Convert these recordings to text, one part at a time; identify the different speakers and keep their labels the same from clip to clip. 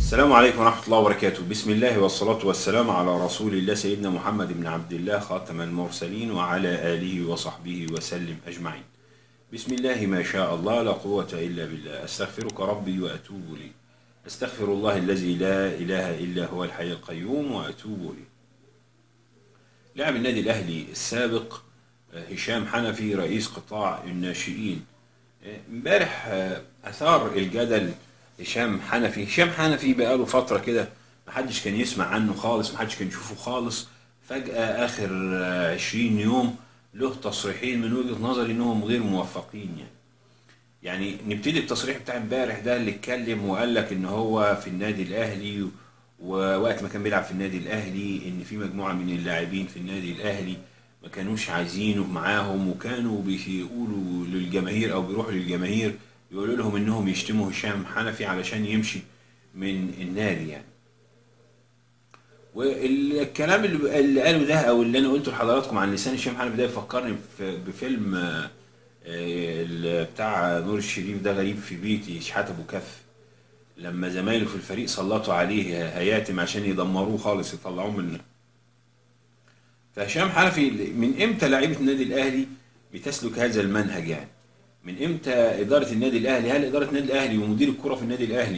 Speaker 1: السلام عليكم ورحمة الله وبركاته بسم الله والصلاة والسلام على رسول الله سيدنا محمد بن عبد الله خاتم المرسلين وعلى آله وصحبه وسلم أجمعين بسم الله ما شاء الله لا قوة إلا بالله أستغفرك ربي وأتوب لي أستغفر الله الذي لا إله إلا هو الحي القيوم وأتوب لي لاعب النادي الأهلي السابق آه، هشام حنفي رئيس قطاع الناشئين آه، امبارح آه، أثار الجدل هشام حنفي هشام حنفي بقاله فترة كده محدش كان يسمع عنه خالص محدش كان يشوفه خالص فجأة آخر آه، 20 يوم له تصريحين من وجهة نظري انهم غير موفقين يعني يعني نبتدي التصريح بتاع امبارح ده اللي اتكلم وقال لك ان هو في النادي الاهلي ووقت ما كان بيلعب في النادي الاهلي ان في مجموعه من اللاعبين في النادي الاهلي ما كانوش عايزينه معاهم وكانوا بيقولوا للجماهير او بيروحوا للجماهير يقولوا لهم انهم يشتموا هشام حنفي علشان يمشي من النادي يعني والكلام اللي اللي قاله ده او اللي انا قلته لحضراتكم عن لسان هشام حنفي ده يفكرني في- بفيلم آه، آه، ال- بتاع نور الشريف ده غريب في بيتي شحات ابو كف لما زمايله في الفريق سلطوا عليه هياتم عشان يدمروه خالص يطلعوه من فهشام حنفي من امتى لعيبه النادي الاهلي بتسلك هذا المنهج يعني من امتى اداره النادي الاهلي هل اداره النادي الاهلي ومدير الكره في النادي الاهلي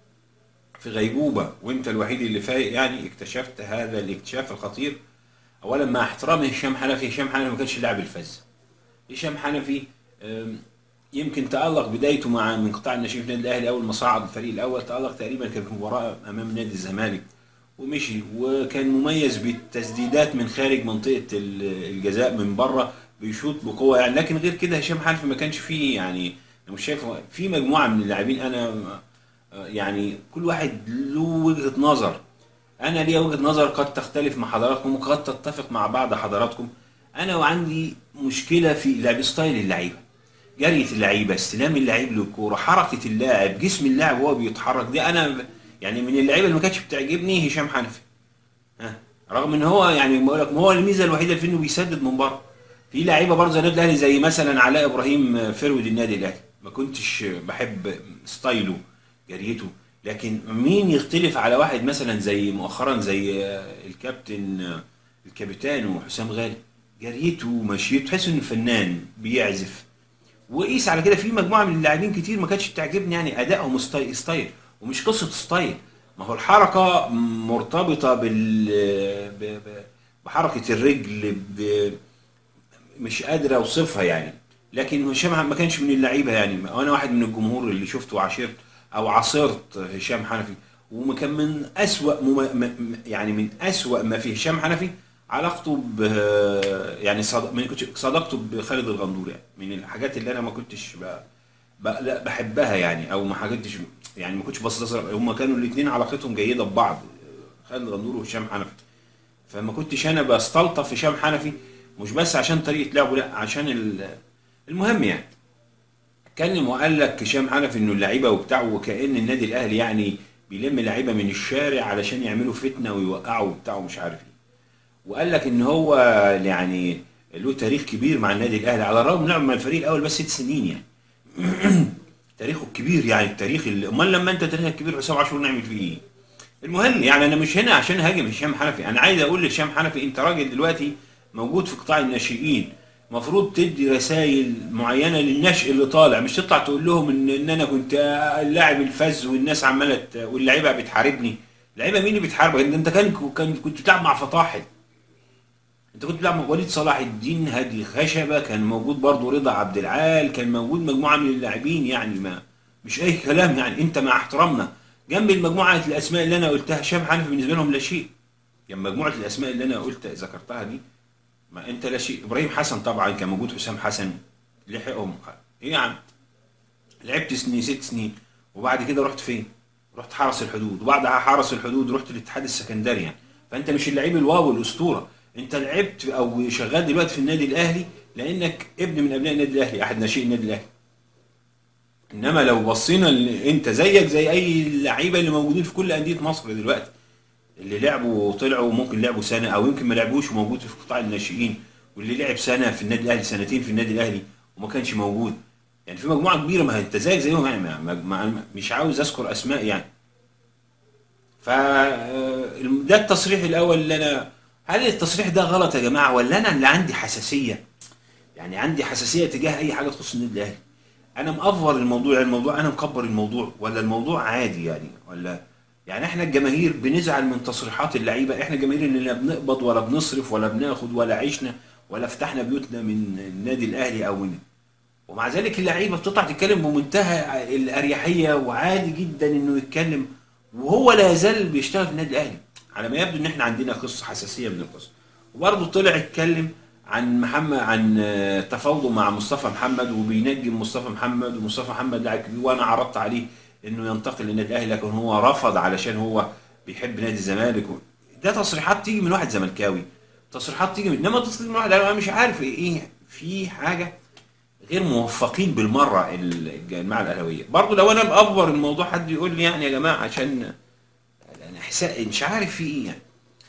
Speaker 1: في غيبوبه وانت الوحيد اللي فايق يعني اكتشفت هذا الاكتشاف الخطير اولا مع احترامي هشام حنفي هشام حنفي ما كانش لاعب الفذ هشام حنفي أم، يمكن تألق بدايته مع من قطاع الناشئين في النادي الاهلي اول ما صعد الفريق الاول تألق تقريبا كان في مباراه امام نادي الزمالك ومشي وكان مميز بالتسديدات من خارج منطقه ال- الجزاء من بره بيشوط بقوه يعني لكن غير كده هشام حنفي ما كانش فيه يعني أنا مش شايف في مجموعه من اللاعبين انا آه، يعني كل واحد له وجهه نظر انا ليا وجهه نظر قد تختلف مع حضراتكم وقد تتفق مع بعض حضراتكم انا وعندي مشكله في لعب ستايل اللعيبه جريه اللعيبه استلام اللعيب للكوره حركه اللاعب جسم اللاعب وهو بيتحرك دي انا يعني من اللعيبه اللي ما كانتش بتعجبني هشام حنفي ها رغم ان هو يعني بقول لك ما هو الميزه الوحيده اللي فيه انه بيسدد من بره في لعيبه برضه زي النادي الاهلي زي مثلا علاء ابراهيم فرود النادي الاهلي ما كنتش بحب ستايله جريته لكن مين يختلف على واحد مثلا زي مؤخرا زي الكابتن الكابتن وحسام غالي جريته ومشيته تحس انه فنان بيعزف وقيس على كده في مجموعه من اللاعبين كتير ما كانتش بتعجبني يعني ادائهم ستايل, ستايل ومش قصه ستايل ما هو الحركه مرتبطه بال ب- ب- بحركه الرجل ب... مش قادر اوصفها يعني لكن هشام ما كانش من اللعيبه يعني وانا واحد من الجمهور اللي شفته وعاشرت او عاصرت هشام حنفي وكان من اسوأ مم... م- يعني من اسوأ ما في هشام حنفي علاقته ب يعني صد... من كنت صداقته بخالد الغندور يعني من الحاجات اللي انا ما كنتش ب... ب... لا بحبها يعني او ما حاجتش يعني ما كنتش بستصغر هم كانوا الاثنين علاقتهم جيده ببعض خالد الغندور وهشام حنفي فما كنتش انا بستلطف هشام حنفي مش بس عشان طريقه لعبه لا عشان ال... المهم يعني اتكلم وقال لك هشام حنفي انه اللعيبه وبتاع وكأن النادي الاهلي يعني بيلم لعيبه من الشارع علشان يعملوا فتنه ويوقعوا وبتاع ومش عارف ايه وقال لك ان هو يعني له تاريخ كبير مع النادي الاهلي على الرغم من لعبه مع الفريق الاول بس ست سنين يعني تاريخه الكبير يعني التاريخ اللي امال لما انت تاريخك كبير حسام عاشور نعمل فيه ايه؟ المهم يعني انا مش هنا عشان هاجم هشام حنفي انا عايز اقول لهشام حنفي انت راجل دلوقتي موجود في قطاع الناشئين المفروض تدي رسائل معينه للنشء اللي طالع مش تطلع تقول لهم ان ان انا كنت اللاعب الفذ والناس عماله ت- واللعيبه بتحاربني اللعيبه مين اللي بتحاربك انت انت كان كان كنت بتلعب مع فطاحل انت كنت بتلعب مع وليد صلاح الدين هادي خشبه كان موجود برضه رضا عبد العال كان موجود مجموعه من اللاعبين يعني ما مش اي كلام يعني انت مع احترامنا جنب المجموعه الاسماء اللي انا قلتها هشام حنفي بالنسبه لهم لا شيء جنب مجموعه الاسماء اللي انا قلت ذكرتها دي ما انت لا شيء ابراهيم حسن طبعا كان موجود حسام حسن لحقهم ايه يا عم لعبت سنين ست سنين وبعد كده رحت فين؟ رحت حرس الحدود وبعد حرس الحدود رحت الاتحاد السكندري يعني فانت مش اللعيب الواو الاسطوره انت لعبت او شغال دلوقتي في النادي الاهلي لانك ابن من ابناء النادي الاهلي احد ناشئين النادي الاهلي انما لو بصينا ل- انت زيك زي اي لعيبه اللي موجودين في كل انديه مصر دلوقتي اللي لعبوا وطلعوا ممكن لعبوا سنه او يمكن ما لعبوش وموجود في قطاع الناشئين واللي لعب سنه في النادي الاهلي سنتين في النادي الاهلي وما كانش موجود يعني في مجموعه كبيره ما انت زيك زيهم يعني ما ما ما مش عاوز اذكر اسماء يعني ف ده التصريح الاول اللي انا هل التصريح ده غلط يا جماعه ولا انا اللي عندي حساسيه يعني عندي حساسيه تجاه اي حاجه تخص النادي الاهلي انا مأفور الموضوع يعني الموضوع انا مكبر الموضوع ولا الموضوع عادي يعني ولا يعني احنا الجماهير بنزعل من تصريحات اللعيبه احنا الجماهير اللي لا بنقبض ولا بنصرف ولا بناخد ولا عشنا ولا فتحنا بيوتنا من النادي الاهلي او من ومع ذلك اللعيبه بتطلع تتكلم بمنتهى الاريحيه وعادي جدا انه يتكلم وهو لا يزال بيشتغل في النادي الاهلي على ما يبدو ان احنا عندنا قصه حساسيه من القصه وبرضه طلع اتكلم عن محمد عن آه، تفاوضه مع مصطفى محمد وبينجم مصطفى محمد ومصطفى محمد لاعب كبير وانا عرضت عليه انه ينتقل للنادي الاهلي لكن هو رفض علشان هو بيحب نادي الزمالك و... ده تصريحات تيجي من واحد زملكاوي تصريحات تيجي من انما تصريح من واحد انا مش عارف ايه في حاجه غير موفقين بالمره الجماعه الاهلاويه برضه لو انا مأفور الموضوع حد يقول لي يعني يا جماعه عشان انا حسا- مش عارف في ايه يعني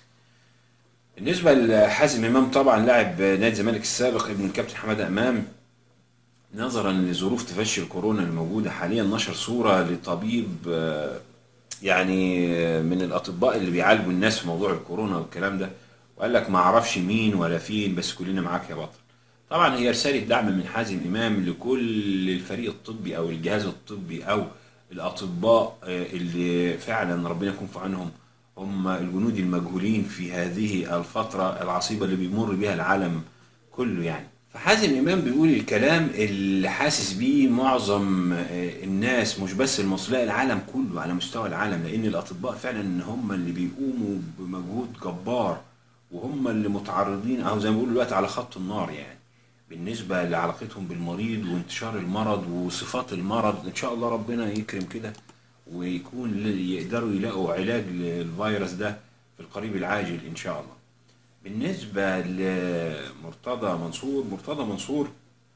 Speaker 1: بالنسبه لحازم امام طبعا لاعب نادي الزمالك السابق ابن الكابتن حماده امام نظرا لظروف تفشي الكورونا الموجوده حاليا نشر صوره لطبيب آه، يعني آه، من الاطباء اللي بيعالجوا الناس في موضوع الكورونا والكلام ده وقال لك ما اعرفش مين ولا فين بس كلنا معاك يا بطل طبعا هي رساله دعم من حازم امام لكل الفريق الطبي او الجهاز الطبي او الاطباء آه، اللي فعلا ربنا يكون في عونهم هم الجنود المجهولين في هذه الفتره العصيبه اللي بيمر بها العالم كله يعني فحازم امام بيقول الكلام اللي حاسس بيه معظم آه، الناس مش بس المصريين لا العالم كله على مستوى العالم لان الاطباء فعلا هم اللي بيقوموا بمجهود جبار وهم اللي متعرضين او زي ما بيقولوا دلوقتي على خط النار يعني بالنسبه لعلاقتهم بالمريض وانتشار المرض وصفات المرض ان شاء الله ربنا يكرم كده ويكون ل- يقدروا يلاقوا علاج للفيروس ده في القريب العاجل ان شاء الله بالنسبة لمرتضى منصور مرتضى منصور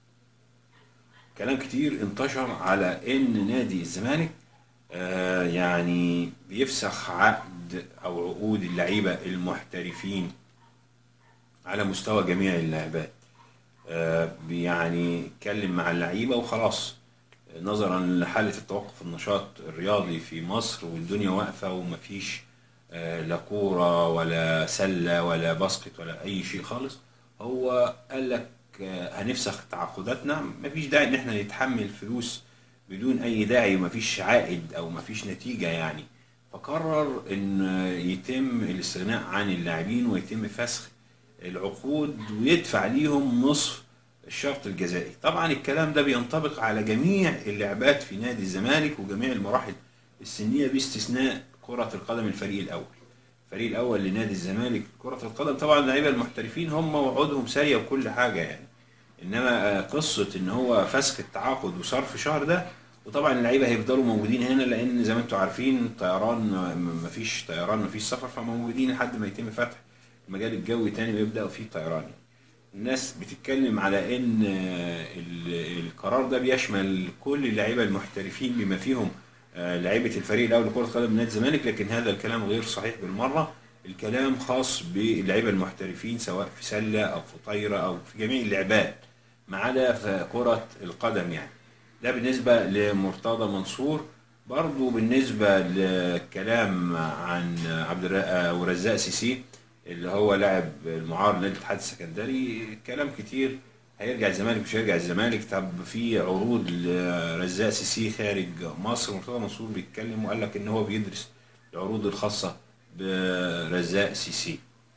Speaker 1: كلام كتير انتشر على ان نادي الزمالك آه، يعني بيفسخ عقد او عقود اللعيبة المحترفين على مستوى جميع اللاعبات آه، يعني اتكلم مع اللعيبة وخلاص نظرا لحالة التوقف النشاط الرياضي في مصر والدنيا واقفة ومفيش آه، لا كورة ولا سلة ولا باسكت ولا أي شيء خالص هو قال لك آه، هنفسخ تعاقداتنا مفيش داعي إن احنا نتحمل فلوس بدون أي داعي ومفيش عائد أو مفيش نتيجة يعني فقرر إن يتم الاستغناء عن اللاعبين ويتم فسخ العقود ويدفع ليهم نصف الشرط الجزائي طبعا الكلام ده بينطبق على جميع اللعبات في نادي الزمالك وجميع المراحل السنية باستثناء كرة القدم الفريق الأول الفريق الأول لنادي الزمالك كرة القدم طبعا اللعيبة المحترفين هم وعودهم سارية وكل حاجة يعني إنما آه، قصة إن هو فسخ التعاقد وصرف شهر ده وطبعا اللعيبة هيفضلوا موجودين هنا لأن زي ما انتم عارفين الطيران آه، م- مفيش طيران مفيش سفر فموجودين لحد ما يتم فتح المجال الجوي تاني ويبدأ فيه طيران يعني. الناس بتتكلم على ان آه، ال- القرار ده بيشمل كل اللعيبه المحترفين بما فيهم آه، لعيبه الفريق الاول لكره قدم نادي الزمالك لكن هذا الكلام غير صحيح بالمره الكلام خاص باللعيبه المحترفين سواء في سله او في طايره او في جميع اللعبات ما عدا في كره القدم يعني ده بالنسبه لمرتضى منصور برضو بالنسبه للكلام عن عبد الرزاق ورزاق سيسي اللي هو لاعب المعار نادي الاتحاد السكندري كلام كتير هيرجع الزمالك مش هيرجع الزمالك طب في عروض لرزاق سيسي خارج مصر مرتضى منصور بيتكلم وقال لك ان هو بيدرس العروض الخاصه برزاق سيسي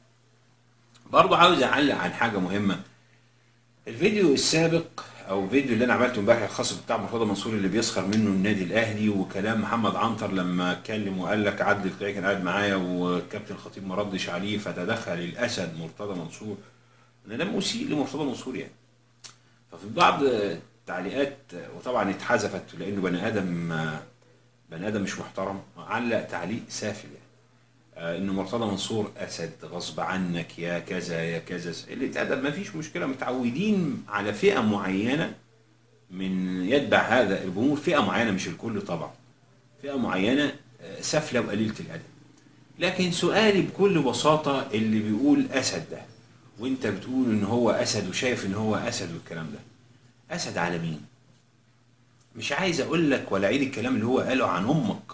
Speaker 1: برضه عاوز اعلق عن حاجه مهمه الفيديو السابق او فيديو اللي انا عملته امبارح الخاص بتاع مرتضى منصور اللي بيسخر منه النادي الاهلي وكلام محمد عنتر لما اتكلم وقال لك عدل القيعي كان قاعد معايا والكابتن الخطيب ما ردش عليه فتدخل الاسد مرتضى منصور انا لم اسيء لمرتضى منصور يعني ففي بعض التعليقات وطبعا اتحذفت لانه بني ادم بني ادم مش محترم علق تعليق سافل يعني آه، ان مرتضى منصور اسد غصب عنك يا كذا يا كذا قله ادب ما فيش مشكله متعودين على فئه معينه من يتبع هذا الجمهور فئه معينه مش الكل طبعا فئه معينه آه، سافله وقليله الادب لكن سؤالي بكل بساطه اللي بيقول اسد ده وانت بتقول ان هو اسد وشايف ان هو اسد والكلام ده اسد على مين مش عايز اقول لك ولا اعيد الكلام اللي هو قاله عن امك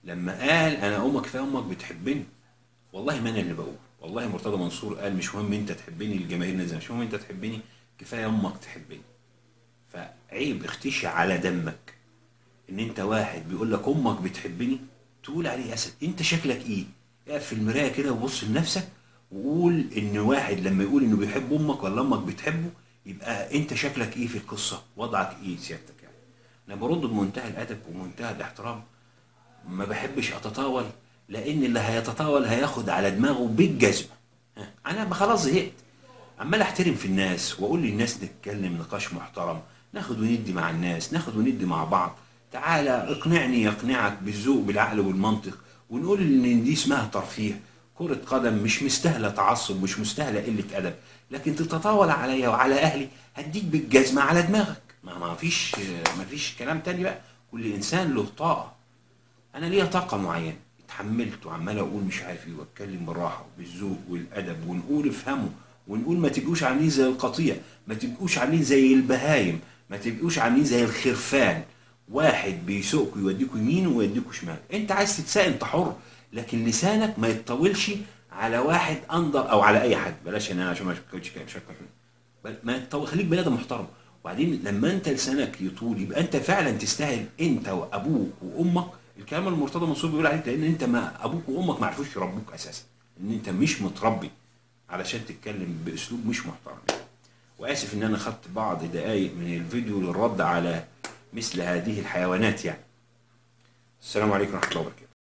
Speaker 1: لما قال انا امك كفايه امك بتحبني والله ما انا اللي بقول والله مرتضى منصور قال مش مهم انت تحبني الجماهير نزل مش مهم انت تحبني كفايه امك تحبني فعيب اختشي على دمك ان انت واحد بيقول لك امك بتحبني تقول عليه اسد انت شكلك ايه اقف في المرايه كده وبص لنفسك وقول ان واحد لما يقول انه بيحب امك ولا امك بتحبه يبقى انت شكلك ايه في القصه وضعك ايه سيادتك يعني انا برد بمنتهى الادب ومنتهى الاحترام ما بحبش اتطاول لان اللي هيتطاول هياخد على دماغه بالجزمه ها، انا ما خلاص زهقت عمال احترم في الناس واقول للناس نتكلم نقاش محترم ناخد وندي مع الناس ناخد وندي مع بعض تعالى اقنعني يقنعك بالذوق بالعقل والمنطق ونقول ان دي اسمها ترفيه كرة قدم مش مستاهلة تعصب مش مستاهلة قلة أدب لكن تتطاول عليا وعلى أهلي هديك بالجزمة على دماغك ما ما فيش ما فيش كلام تاني بقى كل إنسان له طاقة أنا ليا طاقة معينة اتحملت وعمال أقول مش عارف إيه وأتكلم بالراحة وبالذوق والأدب ونقول افهموا ونقول ما تبقوش عاملين زي القطيع ما تبقوش عاملين زي البهايم ما تبقوش عاملين زي الخرفان واحد بيسوقكوا يوديكوا يمين ويوديكوا شمال انت عايز تتساءل انت حر لكن لسانك ما يتطولش على واحد انضر او على اي حد بلاش ان انا عشان ما اشككش كده مش هشكك. بل- ما يتطول خليك بني ادم محترم وبعدين لما انت لسانك يطول يبقى انت فعلا تستاهل انت وابوك وامك الكلام اللي مرتضى منصور بيقول عليك لان انت ما ابوك وامك ما عرفوش يربوك اساسا ان انت مش متربي علشان تتكلم باسلوب مش محترم يعني. واسف ان انا خدت بعض دقائق من الفيديو للرد على مثل هذه الحيوانات يعني السلام عليكم ورحمه الله وبركاته